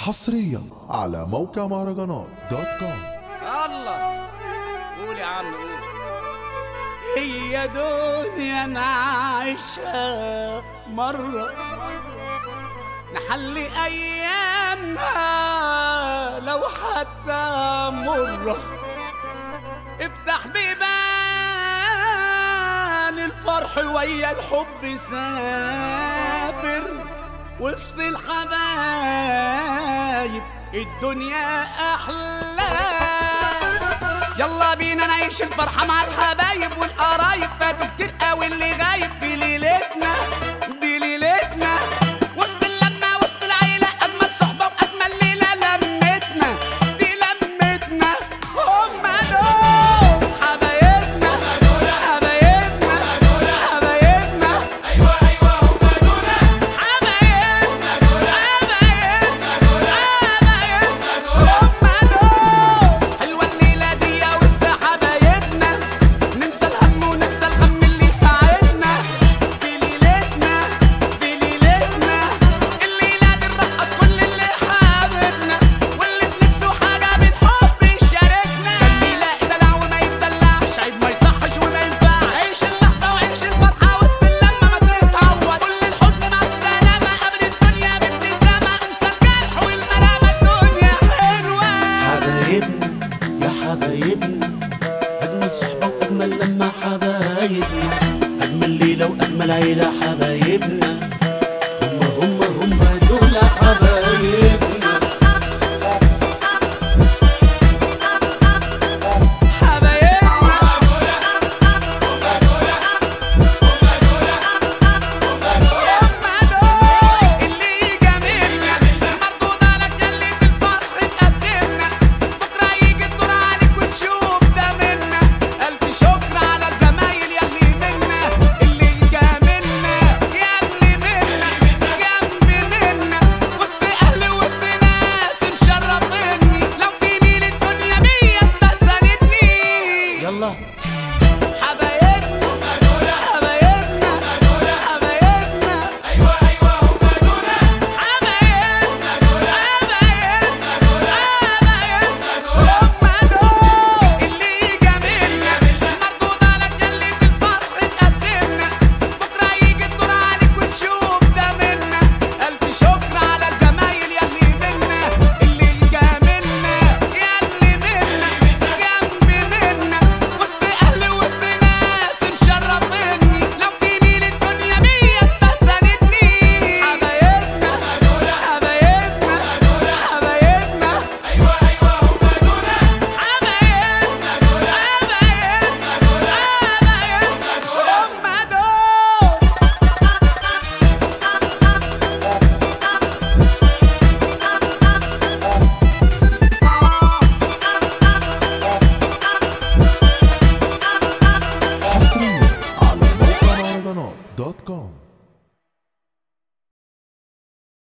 حصريا على موقع مهرجانات دوت كوم الله قول يا عم قول هي دنيا نعيشها مرة نحلي أيامها لو حتى مرة افتح بيبان الفرح ويا الحب سافر وسط الحبايب الدنيا أحلى يلا بينا نعيش الفرحة مع الحبايب والقرايب فاتوا كتير قوي اللي غايب في ليلتنا